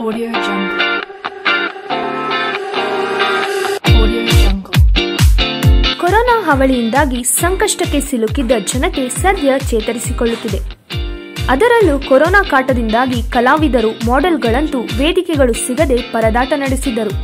Audio Jungle. Audio Jungle. Corona ಹಾವಳಿಯಿಂದಾಗಿ ಸಂಕಷ್ಟಕ್ಕೆ ಸಿಲುಕಿದ್ದ ಜನತೆ ಸದ್ಯ ಚೇತರಿಸಿಕೊಳ್ಳುತ್ತಿದೆ ಅದರಲ್ಲೂ ಕೊರೋನಾ ಕಾಟದಿಂದಾಗಿ ಕಲಾವಿದರು ಮಾಡೆಲ್ಗಳಂತೂ ವೇದಿಕೆಗಳು ಸಿಗದೆ ಪರದಾಟ ನಡೆಸಿದ್ದರು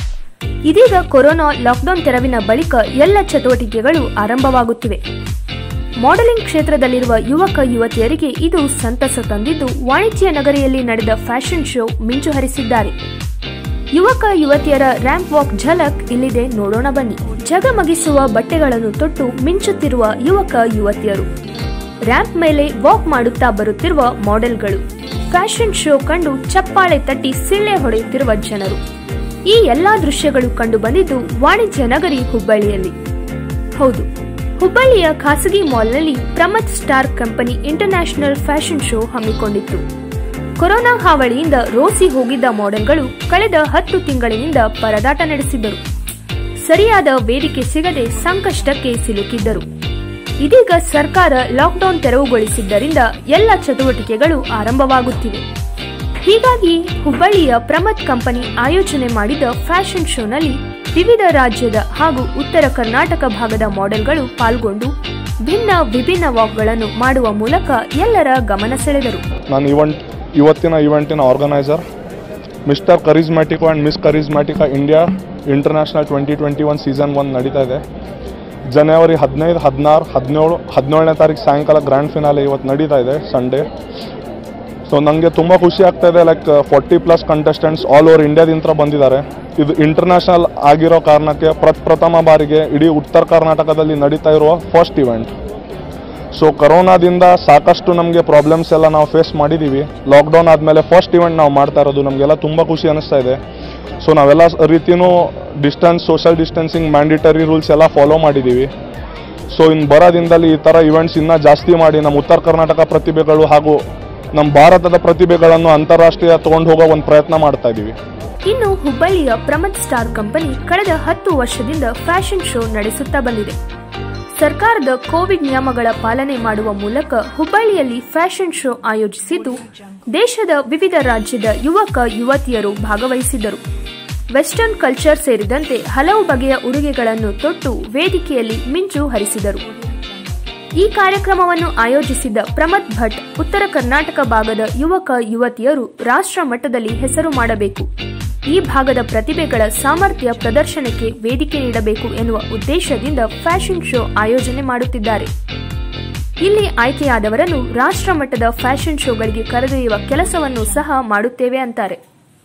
ಇದೀಗ ಕೊರೋನಾ ಲಾಕ್ಡೌನ್ ತೆರವಿನ ಬಳಿಕ ಎಲ್ಲ ಚಟುವಟಿಕೆಗಳು ಆರಂಭವಾಗುತ್ತಿವೆ ಮಾಡೆಲಿಂಗ್ ಕ್ಷೇತ್ರದಲ್ಲಿರುವ ಯುವಕ ಯುವತಿಯರಿಗೆ ಇದು ಸಂತಸ ತಂದಿದ್ದು ವಾಣಿಜ್ಯ ನಗರಿಯಲ್ಲಿ ನಡೆದ ಫ್ಯಾಷನ್ ಶೋ ಮಿಂಚು ಹರಿಸಿದ್ದಾರೆ ಯುವಕ ಯುವತಿಯರ ರ್ಯಾಂಪ್ ವಾಕ್ ಝಲಕ್ ಇಲ್ಲಿದೆ ನೋಡೋಣ ಬನ್ನಿ ಜಗಮಗಿಸುವ ಬಟ್ಟೆಗಳನ್ನು ತೊಟ್ಟು ಮಿಂಚುತ್ತಿರುವ ಯುವಕ ಯುವತಿಯರು ರ್ಯಾಂಪ್ ಮೇಲೆ ವಾಕ್ ಮಾಡುತ್ತಾ ಬರುತ್ತಿರುವ ಮಾಡೆಲ್ಗಳು ಫ್ಯಾಷನ್ ಶೋ ಕಂಡು ಚಪ್ಪಾಳೆ ತಟ್ಟಿ ಸಿಳ್ಳೆ ಹೊಡೆಯುತ್ತಿರುವ ಜನರು ಈ ಎಲ್ಲಾ ದೃಶ್ಯಗಳು ಕಂಡು ಬಂದಿದ್ದು ವಾಣಿಜ್ಯ ನಗರಿ ಹುಬ್ಬಳ್ಳಿಯಲ್ಲಿ ಹೌದು ಹುಬ್ಬಳ್ಳಿಯ ಖಾಸಗಿ ಮಾಲ್ನಲ್ಲಿ Pramath star company international fashion show ಹಮ್ಮಿಕೊಂಡಿತ್ತು ಕೊರೋನಾ ಹಾವಳಿಯಿಂದ ರೋಸಿ ಹೋಗಿದ್ದ ಮಾಡೆಲ್ಗಳು ಕಳೆದ ಹತ್ತು ತಿಂಗಳಿನಿಂದ ಪರದಾಟ ನಡೆಸಿದ್ದರು ಸರಿಯಾದ ವೇದಿಕೆ ಸಿಗದೆ ಸಂಕಷ್ಟಕ್ಕೆ ಸಿಲುಕಿದ್ದರು ಇದೀಗ ಸರ್ಕಾರ ಲಾಕ್ಡೌನ್ ತೆರವುಗೊಳಿಸಿದ್ದರಿಂದ ಎಲ್ಲ ಚಟುವಟಿಕೆಗಳು ಆರಂಭವಾಗುತ್ತಿವೆ ಹೀಗಾಗಿ ಹುಬ್ಬಳ್ಳಿಯ ಪ್ರಮತ್ ಕಂಪನಿ ಆಯೋಜನೆ ಮಾಡಿದ ಫ್ಯಾಷನ್ ಶೋನಲ್ಲಿ ವಿವಿಧ ರಾಜ್ಯದ ಹಾಗೂ ಉತ್ತರ ಕರ್ನಾಟಕ ಭಾಗದ ಮಾಡೆಲ್ಗಳು ಪಾಲ್ಗೊಂಡು ಭಿನ್ನ ವಿಭಿನ್ನ ವಾಕ್ಗಳನ್ನು ಮಾಡುವ ಮೂಲಕ ಎಲ್ಲರ ಗಮನ ಸೆಳೆದರು ನಾನು ಇವೆಂಟ್ ಇವತ್ತಿನ ಇವೆಂಟಿನ organiser mister Charismatico and miss Charismatica India international twenty twenty one season one ನಡೀತಾ ಇದೆ ಜನವರಿ ಹದಿನೈದು ಹದಿನಾರು ಹದಿನೇಳು ಹದಿನೇಳನೇ ತಾರೀಕು ಸಾಯಂಕಾಲ ಗ್ರ್ಯಾಂಡ್ ಫಿನಾಲೆ ಇವತ್ತು ನಡೀತಾ ಇದೆ ಸಂಡೇ ಸೊ ನನಗೆ ತುಂಬ ಖುಷಿ ಆಗ್ತಾ ಇದೆ like forty plus contestants all over ಇಂಡಿಯಾದಿಂದ ಬಂದಿದ್ದಾರೆ ಇದು ಇಂಟರ್ನ್ಯಾಷನಲ್ ಆಗಿರೋ ಕಾರಣಕ್ಕೆ ಪ್ರಪ್ರಥಮ ಬಾರಿಗೆ ಇಡೀ ಉತ್ತರ ಕರ್ನಾಟಕದಲ್ಲಿ ನಡೀತಾ ಇರುವ ಫಸ್ಟ್ ಇವೆಂಟ್ ಸೊ ಕರೋನಾದಿಂದ ಸಾಕಷ್ಟು ನಮಗೆ ಪ್ರಾಬ್ಲಮ್ಸ್ ಎಲ್ಲ ನಾವು ಫೇಸ್ ಮಾಡಿದ್ದೀವಿ ಲಾಕ್ಡೌನ್ ಆದಮೇಲೆ ಫಸ್ಟ್ ಇವೆಂಟ್ ನಾವು ಮಾಡ್ತಾ ಇರೋದು ನಮಗೆಲ್ಲ ತುಂಬ ಖುಷಿ ಅನಿಸ್ತಾ ಇದೆ ಸೊ ನಾವೆಲ್ಲ ಸ- ರೀತಿಯೂ distance social distancing mandatory rules ಎಲ್ಲ ಫಾಲೋ ಮಾಡಿದ್ದೀವಿ ಸೊ ಇನ್ನು ಬರೋ ದಿನದಲ್ಲಿ ಈ ಥರ ಇವೆಂಟ್ಸ್ ಇನ್ನೂ ಜಾಸ್ತಿ ಮಾಡಿ ನಮ್ಮ ಉತ್ತರ ಕರ್ನಾಟಕ ಪ್ರತಿಭೆಗಳು ಹಾಗೂ ನಮ್ಮ ಭಾರತದ ಪ್ರತಿಭೆಗಳನ್ನು ಅಂತಾರಾಷ್ಟ್ರೀಯ ತೊಗೊಂಡು ಹೋಗೋ ಒಂದು ಪ್ರಯತ್ನ ಮಾಡ್ತಾ ಇದ್ದೀವಿ ಇನ್ನು ಹುಬ್ಬಳ್ಳಿಯ ಪ್ರಮತ್ ಸ್ಟಾರ್ ಕಂಪನಿ ಕಳೆದ ಹತ್ತು ವರ್ಷದಿಂದ ಫ್ಯಾಷನ್ ಶೋ ನಡೆಸುತ್ತಾ ಬಂದಿದೆ ಸರ್ಕಾರದ ಕೋವಿಡ್ ನಿಯಮಗಳ ಪಾಲನೆ ಮಾಡುವ ಮೂಲಕ ಹುಬ್ಬಳ್ಳಿಯಲ್ಲಿ ಫ್ಯಾಷನ್ ಶೋ ಆಯೋಜಿಸಿದ್ದು ದೇಶದ ವಿವಿಧ ರಾಜ್ಯದ ಯುವಕ ಯುವತಿಯರು ಭಾಗವಹಿಸಿದ್ದರು ವೆಸ್ಟರ್ನ್ ಕಲ್ಚರ್ ಸೇರಿದಂತೆ ಹಲವು ಬಗೆಯ ಉಡುಗೆಗಳನ್ನು ತೊಟ್ಟು ವೇದಿಕೆಯಲ್ಲಿ ಮಿಂಚು ಹರಿಸಿದರು ಈ ಕಾರ್ಯಕ್ರಮವನ್ನು ಆಯೋಜಿಸಿದ್ದ ಪ್ರಮತ್ ಭಟ್ ಉತ್ತರ ಕರ್ನಾಟಕ ಭಾಗದ ಯುವಕ ಯುವತಿಯರು ರಾಷ್ಟ್ರ ಮಟ್ಟದಲ್ಲಿ ಹೆಸರು ಮಾಡಬೇಕು ಈ ಭಾಗದ ಪ್ರತಿಭೆಗಳ ಸಾಮರ್ಥ್ಯ ಪ್ರದರ್ಶನಕ್ಕೆ ವೇದಿಕೆ ನೀಡಬೇಕು ಎನ್ನುವ ಉದ್ದೇಶದಿಂದ ಫ್ಯಾಷನ್ ಶೋ ಆಯೋಜನೆ ಮಾಡುತ್ತಿದ್ದಾರೆ ಇಲ್ಲಿ ಆಯ್ಕೆಯಾದವರನ್ನು ರಾಷ್ಟ್ರ ಮಟ್ಟದ ಫ್ಯಾಷನ್ ಶೋಗಳಿಗೆ ಕರೆದೊಯ್ಯುವ ಕೆಲಸವನ್ನು ಸಹ ಮಾಡುತ್ತೇವೆ ಅಂತಾರೆ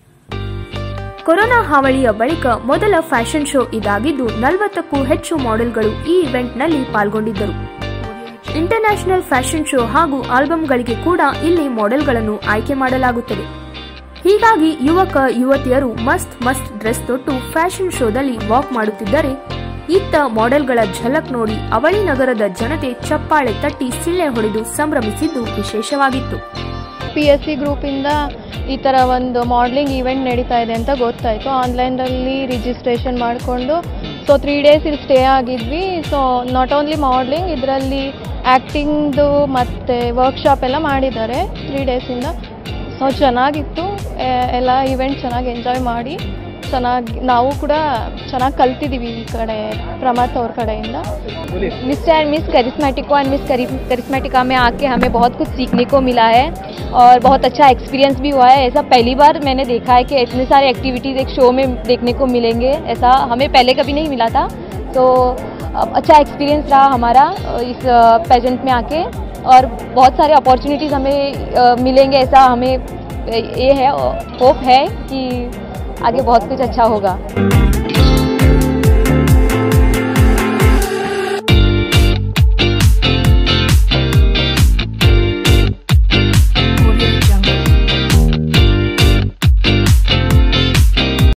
ಕೊರೋನಾ ಹಾವಳಿಯ ಬಳಿಕ ಮೊದಲ ಫ್ಯಾಷನ್ ಶೋ ಇದಾಗಿದ್ದು ನಲವತ್ತಕ್ಕೂ ಹೆಚ್ಚು ಮಾಡೆಲ್ಗಳು ಈ ಇವೆಂಟ್ನಲ್ಲಿ ಪಾಲ್ಗೊಂಡಿದ್ದರು ಇಂಟರ್ನ್ಯಾಷನಲ್ ಫ್ಯಾಷನ್ ಶೋ ಹಾಗೂ ಆಲ್ಬಂಗಳಿಗೆ ಕೂಡ ಇಲ್ಲಿ ಮಾಡೆಲ್ಗಳನ್ನು ಆಯ್ಕೆ ಮಾಡಲಾಗುತ್ತದೆ ಹೀಗಾಗಿ ಯುವಕ ಯುವತಿಯರು ಮಸ್ತ್ ಮಸ್ತ್ ಡ್ರೆಸ್ ತೊಟ್ಟು ಫ್ಯಾಷನ್ ಶೋದಲ್ಲಿ ವಾಕ್ ಮಾಡುತ್ತಿದ್ದರೆ ಇತ್ತ ಮಾಡೆಲ್ಗಳ ಝಲಕ್ ನೋಡಿ ಅವಳಿ ನಗರದ ಜನತೆ ಚಪ್ಪಾಳೆ ತಟ್ಟಿ ಸಿಳ್ಳೆ ಹೊಡೆದು ಸಂಭ್ರಮಿಸಿದ್ದು ವಿಶೇಷವಾಗಿತ್ತು ಪಿ ಎಸ್ ಸಿ ಗ್ರೂಪಿಂದ ಈ ಥರ ಒಂದು ಮಾಡ್ಲಿಂಗ್ ಈವೆಂಟ್ ನಡೀತಾ ಇದೆ ಅಂತ ಗೊತ್ತಾಯಿತು ಆನ್ಲೈನಲ್ಲಿ ರಿಜಿಸ್ಟ್ರೇಷನ್ ಮಾಡಿಕೊಂಡು ಸೊ ತ್ರೀ ಡೇಸ್ ಇಲ್ಲಿ ಸ್ಟೇ ಆಗಿದ್ವಿ ಸೊ ನಾಟ್ ಓನ್ಲಿ ಮಾಡ್ಲಿಂಗ್ ಇದರಲ್ಲಿ ಆ್ಯಕ್ಟಿಂಗ್ದು ಮತ್ತು ವರ್ಕ್ಶಾಪ್ ಎಲ್ಲ ಮಾಡಿದ್ದಾರೆ ತ್ರೀ ಡೇಸಿಂದ ಸೊ ಚೆನ್ನಾಗಿತ್ತು ಎ- ಎಲ್ಲ ಇವೆಂಟ್ ಚೆನ್ನಾಗಿ ಎಂಜಾಯ್ ಮಾಡಿ ಚೆನ್ನಾಗಿ ನಾವು ಕೂಡ ಚೆನ್ನಾಗಿ ಕಲ್ತಿದ್ದೀವಿ ಈ ಕಡೆ ಪ್ರಮತ್ ಅವ್ರ ಕಡೆಯಿಂದ mister and miss Charismatico and miss Charismatica में आके हमें बहुत कुछ सीखने को मिला है और बहुत अच्छा एक्सपीरियंस भी हुआ है ऐसा पहली बार मैंने देखा है कि इतने सारे एक्टिविटीज़ एक शो में देखने को मिलेंगे ऐसा हमें पहले कभी नहीं मिला था तो अ, अच्छा एक्सपीरियंस रहा हमारा अ, इस पेजेंट में आके और बहुत सारे अपॉर्चुनिटीज़ हमें अ, मिलेंगे ऐसा हमें अ, ये है होप है कि आगे बहुत कुछ अच्छा होगा